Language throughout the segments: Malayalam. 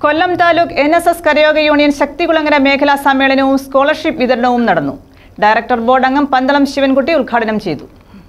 കൊല്ലം താലൂക്ക് എൻ എസ് എസ് കരയോഗ യൂണിയൻ ശക്തികുളങ്ങര മേഖലാ സമ്മേളനവും സ്കോളർഷിപ്പ് വിതരണവും നടന്നു ഡയറക്ടർ ബോർഡ് അംഗം പന്തളം ശിവൻകുട്ടി ഉദ്ഘാടനം ചെയ്തു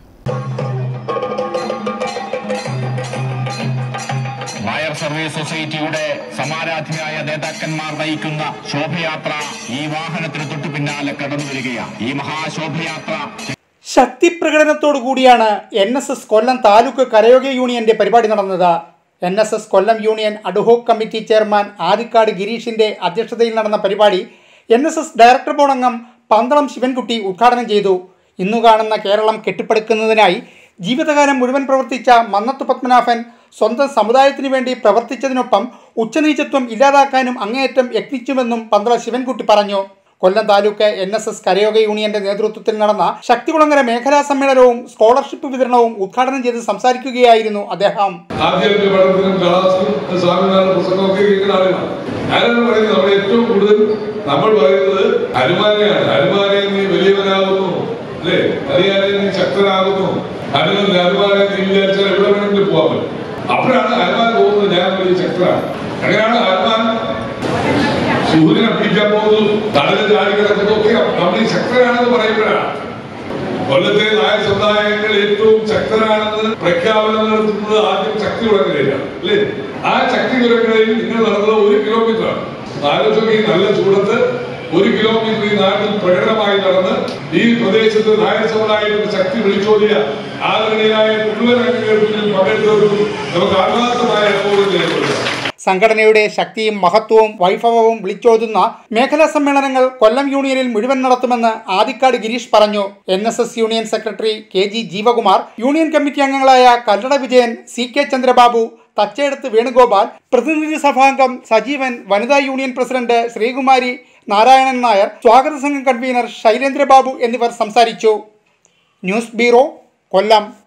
നായർ സർവീസ് സൊസൈറ്റിയുടെ സമാരാധ്യരായ നേതാക്കന്മാർ നയിക്കുന്ന ശോഭയാത്ര ഈ വാഹനത്തിന് തൊട്ടു പിന്നാലെ കടന്നു വരികയാണ് ഈ മഹാശോഭയാത്ര ശക്തി പ്രകടനത്തോടു കൂടിയാണ് N S S Kollam taluk കരയോഗ യൂണിയന്റെ പരിപാടി നടന്നത് N S S Kollam union ad hoc committee chairman Adikkad ഗിരീഷിന്റെ അധ്യക്ഷതയിൽ നടന്ന പരിപാടി N S S director board അംഗം പന്തളം ശിവൻകുട്ടി ഉദ്ഘാടനം ചെയ്തു ഇന്നു കാണുന്ന കേരളം കെട്ടിപ്പടുക്കുന്നതിനായി ജീവിതകാലം മുഴുവൻ പ്രവർത്തിച്ച മന്നത്ത് പത്മനാഭൻ സ്വന്തം സമുദായത്തിനു വേണ്ടി പ്രവർത്തിച്ചതിനൊപ്പം ഉച്ചനീചത്വം ഇല്ലാതാക്കാനും അങ്ങേയറ്റം യത്നിച്ചുവെന്നും പന്തളം ശിവൻകുട്ടി പറഞ്ഞു Kollam taluk N S S കരയോഗ യൂണിയന്റെ നേതൃത്വത്തിൽ നടന്ന ശക്തികുളങ്ങര മേഖലാ സമ്മേളനവും സ്കോളർഷിപ്പ് വിതരണവും ഉദ്ഘാടനം ചെയ്ത് സംസാരിക്കുകയായിരുന്നു അദ്ദേഹം ആദ്യത്തെ പഠനത്തിനും കലാസിനും സ്വാമിനാഥൻ പുസ്തകമൊക്കെ കേൾക്കുന്ന ആളുകളാണ് ആരാണ് പറയുന്നത് നമ്മൾ ഏറ്റവും കൂടുതൽ നമ്മൾ പറയുന്നത് ഹനുമാനെയാണ് ഹനുമാനെ നീ വലിയവനാകുന്നു അല്ലേ ഹരിയാനെ നീ ശക്തനാകുന്നു ഹനുമൻ ഹനുമാനെ നീ വിചാരിച്ചാൽ എവിടെ വേണമെങ്കിലും പോകാൻ പറ്റും അപ്പോഴാണ് ഹനുമാൻ പോകുന്നത് ഞാൻ വലിയ ശക്തനാണ് അങ്ങനെയാണ് ഹനുമാൻ സൂര്യനെ പിടിക്കാൻ പോകുന്നു കടലിൽ ചാടി കിടക്കുന്നതൊക്കെ നമ്മൾ ഈ ശക്തനാണെന്ന് പറയുമ്പോഴാണ് കൊല്ലത്തെ നായർ സമുദായങ്ങൾ ഏറ്റവും ശക്തരാണെന്ന് പ്രഖ്യാപനം നടത്തുന്നത് ആദ്യം ശക്തി കുളങ്ങരയിലാണ് അല്ലേ ആ ശക്തി കുളങ്ങരയിൽ നിങ്ങൾ നടന്നത് ഒരു കിലോമീറ്റർ ആണ് ആലോചിച്ച് ഈ നല്ല ചൂടത്ത് ഒരു കിലോമീറ്റർ ഈ നാട്ടിൽ പ്രകടനമായി നടന്ന് ഈ പ്രദേശത്ത് നായർ സമുദായത്തിന്റെ ശക്തി വിളിച്ചോടിയ ആദരണീയരായ മുഴുവൻ അംഗങ്ങളിൽ പങ്കെടുത്തവർക്കും നമുക്ക് ആത്മാർത്ഥമായ അനുഭവം ചെയ്യപ്പെടുക സംഘടനയുടെ ശക്തിയും മഹത്വവും വൈഭവവും വിളിച്ചോതുന്ന മേഖലാ സമ്മേളനങ്ങൾ കൊല്ലം യൂണിയനിൽ മുഴുവൻ നടത്തുമെന്ന് ആദിക്കാട് ഗിരീഷ് പറഞ്ഞു N S S union secretary K G Jeevakumar union committee അംഗങ്ങളായ കല്ലട വിജയൻ സി കെ ചന്ദ്രബാബു തച്ചയെടുത്ത് വേണുഗോപാൽ പ്രതിനിധി സഭാംഗം സജീവൻ വനിതാ യൂണിയൻ പ്രസിഡന്റ് ശ്രീകുമാരി നാരായണൻ നായർ സ്വാഗത സംഘം കൺവീനർ ശൈലേന്ദ്രബാബു എന്നിവർ സംസാരിച്ചു ന്യൂസ് ബ്യൂറോ കൊല്ലം